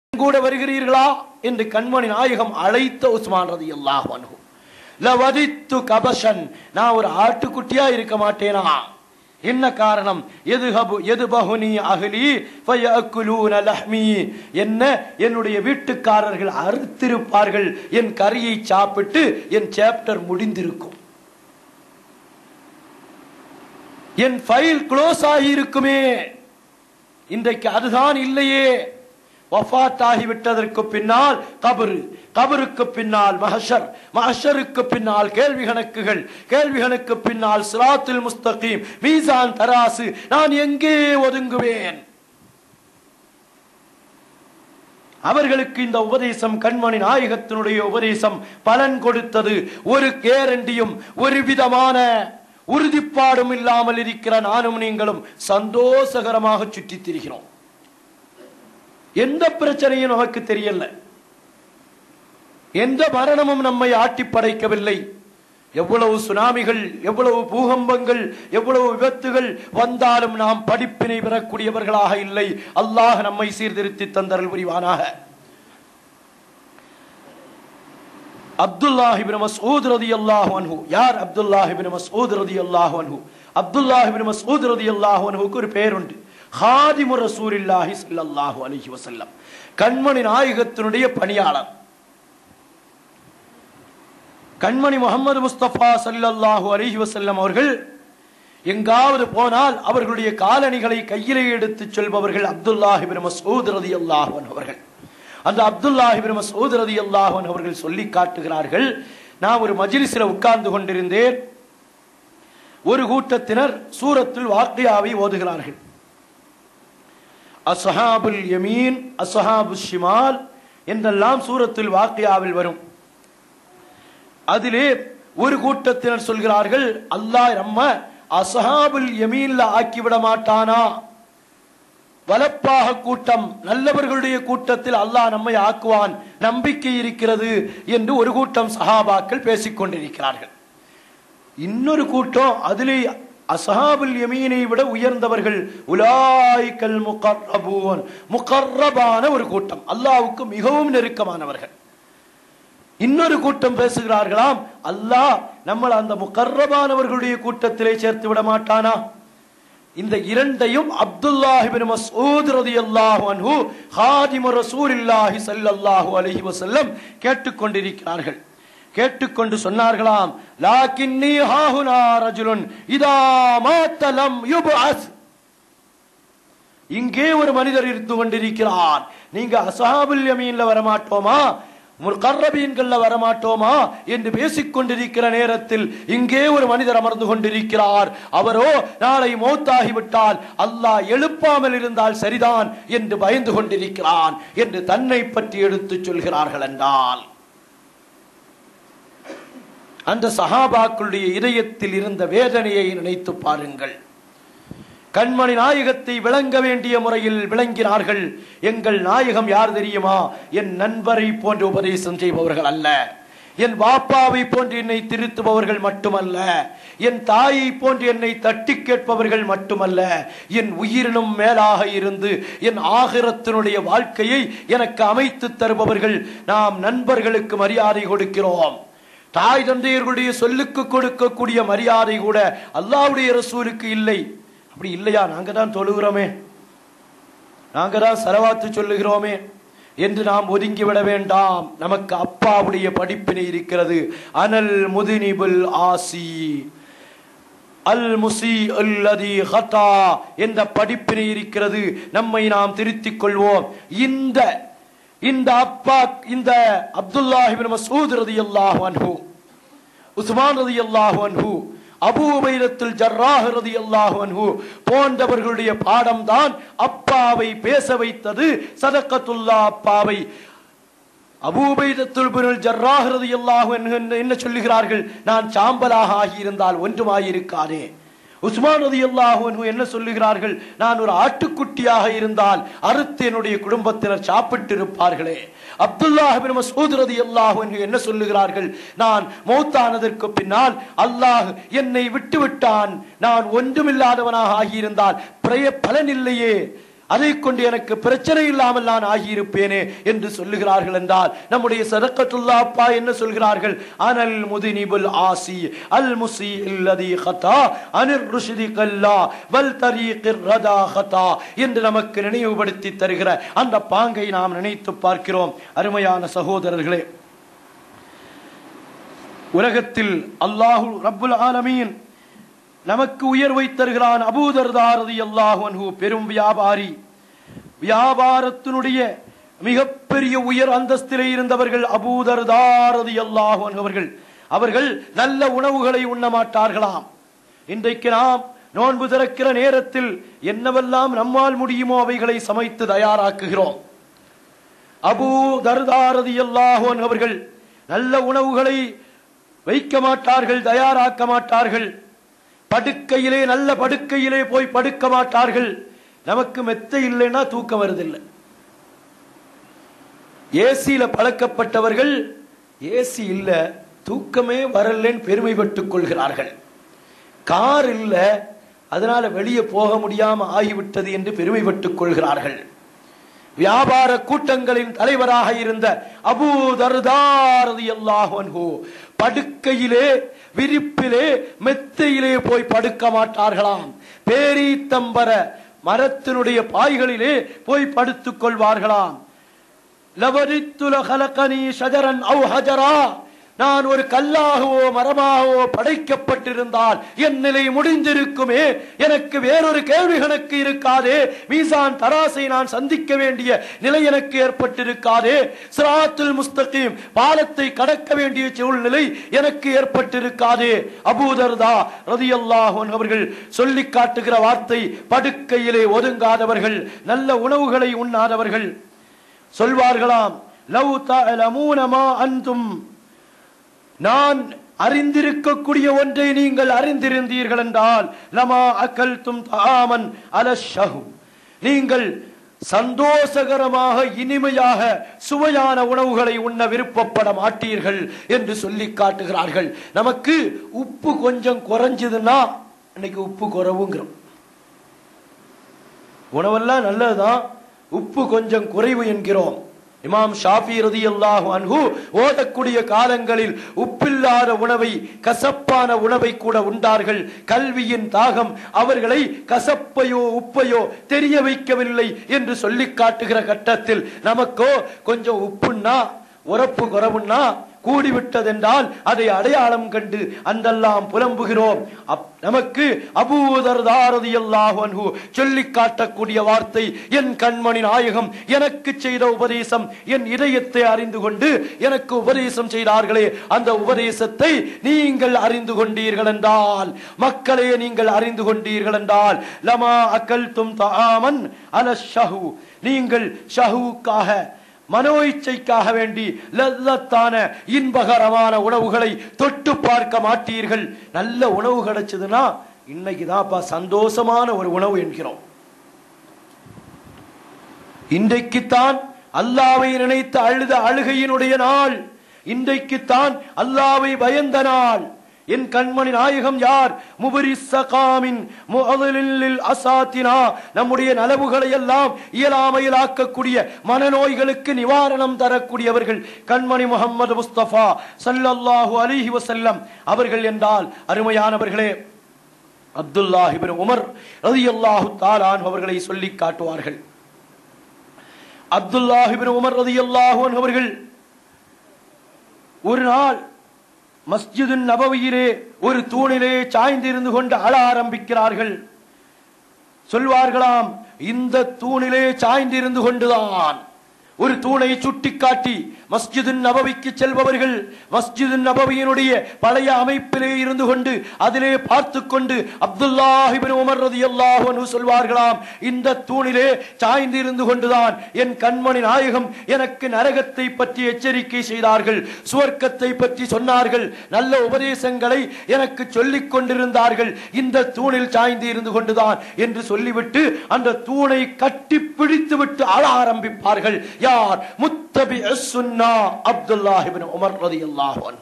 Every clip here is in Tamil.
கூட வருகிறீர்களா என்று கண்மணி நாயகம் அழைத்த உஸ்மான் ரதி அல்லாஹ் லவதித்து கபஷன் நான் ஒரு ஆட்டுக்குட்டியா இருக்க மாட்டேனா என்ன காரணம் எதுஹபு எதுபகுனி அகலி ஃபயஅக்குலூன லஹ்மி என்ன என்னுடைய வீட்டுக்காரர்கள் அறுத்திருப்பார்கள் என் கறியை சாப்பிட்டு என் சாப்டர் முடிந்திருக்கும் என் ஃபைல் க்ளோஸ் ஆகி இருக்குமே இன்றைக்கு அதுதான் இல்லையே வஃபாத் ஆகிவிட்டதற்கு பின்னால் கபரு கபருக்கு பின்னால் மஹஷர் மஹஷருக்கு பின்னால் கேள்வி கணக்குகள் கேள்வி கணக்கு பின்னால் சிராத்துல் முஸ்தகீம் மீசான் தராசு நான் எங்கே ஒதுங்குவேன் அவர்களுக்கு இந்த உபதேசம் கண்மணி நாயகத்தினுடைய உபதேசம் பலன் கொடுத்தது ஒரு கேரண்டியும் ஒரு விதமான உறுதிப்பாடும் இல்லாமல் இருக்கிற நானும் நீங்களும் சந்தோஷகரமாக சுற்றித் திரிகிறோம் எந்த பிரச்சனையும் நமக்கு தெரியல எந்த மரணமும் நம்மை ஆட்டி படைக்கவில்லை எவ்வளவு சுனாமிகள் எவ்வளவு பூகம்பங்கள் எவ்வளவு விபத்துகள் வந்தாலும் நாம் படிப்பினை பெறக்கூடியவர்களாக இல்லை அல்லாஹ் நம்மை சீர்திருத்தி தந்தரல் புரிவானாக அப்துல்லாஹ் இப்னு மஸ்ஊத் ரலியல்லாஹு அன்ஹு யார் அப்துல்லாஹ் இப்னு மஸ்ஊத் ரலியல்லாஹு அன்ஹு அப்துல்லாஹ் இப்னு மஸ்ஊத் ரலியல்லாஹு அன்ஹுக்கு ஒரு பேர் உண்டு ஹாதிமு ரசூலில்லாஹி ஸல்லல்லாஹு அலைஹி வஸல்லம் கண்மணி நாயகத்தினுடைய பணியாளர் கண்மணி முகமது முஸ்தபா ஸல்லல்லாஹு அலைஹி வஸல்லம் அவர்கள் எங்காவது போனால் அவர்களுடைய காலணிகளை கையிலே எடுத்துச் செல்பவர்கள் அப்துல்லாஹ் இப்னு மஸ்ஊத் ரலியல்லாஹு அன்ஹு அவர்கள் அந்த அப்துல்லாஹ் இப்னு மஸ்ஊத் ரலியல்லாஹு அன்ஹு அவர்கள் சொல்லி காட்டுகிறார்கள் நான் ஒரு மஜ்லிஸில் உட்கார்ந்து கொண்டிருந்தேன் ஒரு கூட்டத்தினர் சூரத்தில் வாக்கியாவை ஓதுகிறார்கள் அஸ்ஹாபுல் யமீன் அஸ்ஹாபு ஷிமால் என்றெல்லாம் சூரத்தில் வாக்கியாவில் வரும் அதிலே ஒரு கூட்டத்தினர் சொல்கிறார்கள் அல்லாஹ் நம்ம அஸ்ஹாபுல் யமீன்ல ஆக்கிவிட மாட்டானா வலப்பாக கூட்டம் நல்லவர்களுடைய கூட்டத்தில் அல்லாஹ் நம்மை ஆக்குவான் நம்பிக்கை இருக்கிறது என்று ஒரு கூட்டம் சஹாபாக்கள் பேசிக் கொண்டிருக்கிறார்கள் இன்னொரு கூட்டம் அதிலே அசஹாபுல் யமீனை விட உயர்ந்தவர்கள் உலாய்கல் முகர்ரபூன் முகர்ரபான ஒரு கூட்டம் அல்லாஹ்வுக்கு மிகவும் நெருக்கமானவர்கள் இன்னொரு கூட்டம் பேசுகிறார்களாம் அல்லாஹ் நம்மள அந்த முகர்ரபானவர்களுடைய கூட்டத்திலே சேர்த்து விட மாட்டானா இந்த இரண்டையும் அப்துல்லாஹ் இப்னு மஸ்ஊத் ரலியல்லாஹு அன்ஹு ஹாதிமு ரசூலில்லாஹி ஸல்லல்லாஹு அலைஹி வஸல்லம் கேட்டுக்கொண்டிருக்கிறார்கள் கேட்டுக்கொண்டு சொன்னார்களாம் லாக்கின்னி ஹாஹுனா ரஜுலுன் இதா மாத்தலம் யுப்அஸ் இங்கே ஒரு மனிதர் இருந்து கொண்டிருக்கிறார் நீங்க அசஹாபுல் யமீன்ல வரமாட்டோமா முர்கர்ரபீன்கள்ல வரமாட்டோமா என்று பேசிக் கொண்டிருக்கிற நேரத்தில் இங்கே ஒரு மனிதர் அமர்ந்து கொண்டிருக்கிறார் அவரோ நாளை மௌத்தாகிவிட்டால் அல்லாஹ் எழுப்பாமல் இருந்தால் சரிதான் என்று பயந்து கொண்டிருக்கிறான் என்று தன்னை பற்றி எடுத்துச் சொல்கிறார்கள் என்றால் அந்த சஹாபாக்களுடைய இதயத்தில் இருந்த வேதனையை நினைத்து பாருங்கள் கண்மணி நாயகத்தை விளங்க வேண்டிய முறையில் விளங்கினார்கள் எங்கள் நாயகம் யார் தெரியுமா என் நண்பரை போன்று உபதேசம் செய்பவர்கள் அல்ல என் பாப்பாவை போன்று என்னை திருத்துபவர்கள் மட்டுமல்ல என் தாயை போன்று என்னை தட்டி கேட்பவர்கள் மட்டுமல்ல என் உயிரினும் மேலாக இருந்து என் ஆகிரத்தினுடைய வாழ்க்கையை எனக்கு அமைத்து தருபவர்கள் நாம் நண்பர்களுக்கு மரியாதை கொடுக்கிறோம் தாய் தந்தையர்களுடைய சொல்லுக்கு கொடுக்கக்கூடிய மரியாதை கூட அல்லாவுடைய ரசூலுக்கு இல்லை அப்படி இல்லையா நாங்க தான் தொழுகிறோமே நாங்க தான் செலவாத்து சொல்லுகிறோமே என்று நாம் ஒதுங்கி விட வேண்டாம் நமக்கு அப்பாவுடைய படிப்பினை இருக்கிறது அனல் முதினிபுல் ஆசி அல் முசி அல்லதி ஹதா என்ற படிப்பினை இருக்கிறது நம்மை நாம் திருத்திக் கொள்வோம் இந்த இந்த அப்பா இந்த அப்துல்லாஹிபின் மசூத் ரதியல்லாஹு அன்ஹு உஸ்மான் ரதியல்லாஹு அன்ஹு அபூ உபைதத்துல் ஜர்ராஹ் ரதியல்லாஹு அன்ஹு போன்றவர்களுடைய பாடம்தான் அப்பாவை பேச வைத்தது சதக்கத்துல்லா அப்பாவை அபூபைதத்துல் பினுல் ஜர்ராஹ் ரதியல்லாஹு அன்ஹு என்ன சொல்லுகிறார்கள் நான் சாம்பலாக ஆகியிருந்தால் ஒன்றுமாயிருக்காதே உஸ்மான் ரதியல்லாஹு அன்ஹு என்ன சொல்லுகிறார்கள் நான் ஒரு ஆட்டுக்குட்டியாக இருந்தால் அறுத்து என்னுடைய குடும்பத்தினர் சாப்பிட்டு இருப்பார்களே அப்துல்லாஹ் பின் மஸ்ஊத் ரதியல்லாஹு அன்ஹு என்ன சொல்லுகிறார்கள் நான் மௌத்தானதற்கு பின்னால் அல்லாஹ் என்னை விட்டு விட்டான் நான் ஒன்றுமில்லாதவனாக ஆகியிருந்தால் பிரய பலன் இல்லையே அதை கொண்டு எனக்கு பிரச்சனை இல்லாமல் நான் ஆகியிருப்பேனே என்று சொல்லுகிறார்கள் என்றால் நம்முடைய சதக்கத்துல்லா அப்பா என்ன சொல்கிறார்கள் அனல் முதினிபுல் ஆசி அல் முசி இல்லதி ஹதா அனிர் ருஷிதி கல்லா வல் தரீகிர் ரதா ஹதா என்று நமக்கு நினைவுபடுத்தி தருகிற அந்த பாங்கை நாம் நினைத்து பார்க்கிறோம் அருமையான சகோதரர்களே உலகத்தில் அல்லாஹு ரப்புல் ஆலமீன் நமக்கு உயர்வை தருகிறான் அபூதர்தாரதி அல்லாஹு அன்ஹு பெரும் வியாபாரி வியாபாரத்தினுடைய மிகப்பெரிய உயர் அந்தஸ்திலே இருந்தவர்கள் அபூதர்தாரதி அல்லாஹு அவர்கள் அவர்கள் நல்ல உணவுகளை உண்ண மாட்டார்களாம் இன்றைக்கு நாம் நோன்பு திறக்கிற நேரத்தில் என்னவெல்லாம் நம்மால் முடியுமோ அவைகளை சமைத்து தயாராக்குகிறோம் அபூ தர்தாரதி அல்லாஹோன் அவர்கள் நல்ல உணவுகளை வைக்க மாட்டார்கள் தயாராக்க மாட்டார்கள் படுக்கையிலே நல்ல படுக்கையிலே போய் படுக்க மாட்டார்கள் நமக்கு மெத்தை இல்லைன்னா தூக்கம் வருதில்லை ஏசியில பழக்கப்பட்டவர்கள் ஏசி இல்ல தூக்கமே வரலன்னு பெருமைப்பட்டுக் கொள்கிறார்கள் கார் இல்ல அதனால வெளியே போக முடியாம ஆகிவிட்டது என்று பெருமைப்பட்டுக் கொள்கிறார்கள் வியாபார கூட்டங்களின் தலைவராக இருந்த அபூ தர்தாரதி அல்லாஹு படுக்கையிலே விரிப்பிலே மெத்தையிலே போய் படுக்க மாட்டார்களாம் பேரீத்தம்பர மரத்தினுடைய பாய்களிலே போய் படுத்துக் கொள்வார்களாம் லவரித்துல கலக்கனி ஷஜரன் அவு ஹஜரா நான் ஒரு கல்லாகவோ மரமாகவோ படைக்கப்பட்டிருந்தால் என் நிலை முடிந்திருக்குமே எனக்கு வேறொரு கேள்வி கணக்கு இருக்காதே மீசான் தராசை நான் சந்திக்க வேண்டிய நிலை எனக்கு ஏற்பட்டிருக்காதே சிராத்துல் முஸ்தகீம் பாலத்தை கடக்க வேண்டிய சூழ்நிலை எனக்கு ஏற்பட்டிருக்காதே அபூதர்தா ரதியல்லாஹன் அவர்கள் சொல்லி காட்டுகிற வார்த்தை படுக்கையிலே ஒதுங்காதவர்கள் நல்ல உணவுகளை உண்ணாதவர்கள் சொல்வார்களாம் லவ் தஅலமூன மா அன்தும் நான் அறிந்திருக்கக்கூடிய ஒன்றை நீங்கள் அறிந்திருந்தீர்கள் என்றால் லமா அக்கல் தும் தாமன் அலஷஹு நீங்கள் சந்தோஷகரமாக இனிமையாக சுவையான உணவுகளை உண்ண விருப்பப்பட மாட்டீர்கள் என்று சொல்லி காட்டுகிறார்கள் நமக்கு உப்பு கொஞ்சம் குறைஞ்சதுன்னா இன்னைக்கு உப்பு குறைவுங்கிறோம் உணவெல்லாம் நல்லதுதான் உப்பு கொஞ்சம் குறைவு என்கிறோம் இமாம் ஷாஃபி ரதியல்லாஹு அன்ஹு ஓதக்கூடிய காலங்களில் உப்பில்லாத உணவை கசப்பான உணவை கூட உண்டார்கள் கல்வியின் தாகம் அவர்களை கசப்பையோ உப்பையோ தெரிய வைக்கவில்லை என்று சொல்லி காட்டுகிற கட்டத்தில் நமக்கோ கொஞ்சம் உப்புன்னா உரப்பு குறவுன்னா கூடிவிட்டதென்றால் அதை அடையாளம் கண்டு அந்தெல்லாம் புலம்புகிறோம் அப்- நமக்கு அபூதர்தாரதி அல்லாஹு சொல்லி காட்டக்கூடிய வார்த்தை என் கண்மணி நாயகம் எனக்கு செய்த உபதேசம் என் இதயத்தை அறிந்து கொண்டு எனக்கு உபதேசம் செய்தார்களே அந்த உபதேசத்தை நீங்கள் அறிந்து கொண்டீர்கள் என்றால் மக்களே நீங்கள் அறிந்து கொண்டீர்கள் என்றால் லமா அக்கல் தும் தாமன் அல ஷஹு நீங்கள் ஷஹுக்காக மனோ இச்சைக்காக வேண்டி லல்லத்தான இன்பகரமான உணவுகளை தொட்டு பார்க்க மாட்டீர்கள் நல்ல உணவு கிடைச்சதுன்னா இன்னைக்கு தான்ப்பா சந்தோஷமான ஒரு உணவு என்கிறோம் இன்றைக்குத்தான் அல்லாவை நினைத்து அழுத அழுகையினுடைய நாள் இன்றைக்குத்தான் அல்லாவை பயந்த நாள் என் கண்மணி நாயகம் யார் முபரிசகாமின் முஅதலில் அசாத்தினா நம்முடைய நலவுகளை எல்லாம் இயலாமையில் ஆக்கக்கூடிய மனநோய்களுக்கு நிவாரணம் தரக்கூடியவர்கள் கண்மணி முகமது முஸ்தபா ஸல்லல்லாஹு அலைஹி வஸல்லம் அவர்கள் என்றால் அருமையானவர்களே அப்துல்லாஹிபின் உமர் ரதியல்லாஹு தாலான் அவர்களை சொல்லி காட்டுவார்கள் அப்துல்லாஹிபின் உமர் ரதியல்லாஹு அன்ஹு அவர்கள் ஒரு நாள் மஸ்ஜிது நபவியிலே ஒரு தூணிலே சாய்ந்திருந்து கொண்டு அழ ஆரம்பிக்கிறார்கள் சொல்வார்களாம் இந்த தூணிலே சாய்ந்திருந்து கொண்டுதான் ஒரு தூணை சுட்டிக்காட்டி மஸ்ஜிது நபவிக்கு செல்பவர்கள் மஸ்ஜிது நபவியினுடைய பழைய அமைப்பிலே இருந்து கொண்டு அதிலே பார்த்து கொண்டு அப்துல்லாஹிபின் உமர் ரதியல்லாஹு அன்ஹு சொல்வார்களாம் இந்த தூணிலே சாய்ந்து இருந்து கொண்டுதான் என் கண்மணி நாயகம் எனக்கு நரகத்தை பற்றி எச்சரிக்கை செய்தார்கள் சுவர்க்கத்தை பற்றி சொன்னார்கள் நல்ல உபதேசங்களை எனக்கு சொல்லிக் கொண்டிருந்தார்கள் இந்த தூணில் சாய்ந்து இருந்து கொண்டுதான் என்று சொல்லிவிட்டு அந்த தூணை கட்டி பிடித்து விட்டு அழ ஆரம்பிப்பார்கள் யார் முத்தபி சுன்னா அப்துல்லாஹிபின் உமர் ரதியல்லாஹு அன்ஹு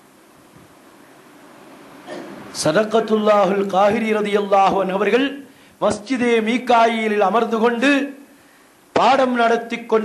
சதகத்துல்லாஹுல் காஹிரி ரதியல்லாஹு அன்ஹு அவர்கள் மஸ்ஜிதே மீகாயிலில் அமர்ந்து கொண்டு பாடம் நடத்தி கொண்டு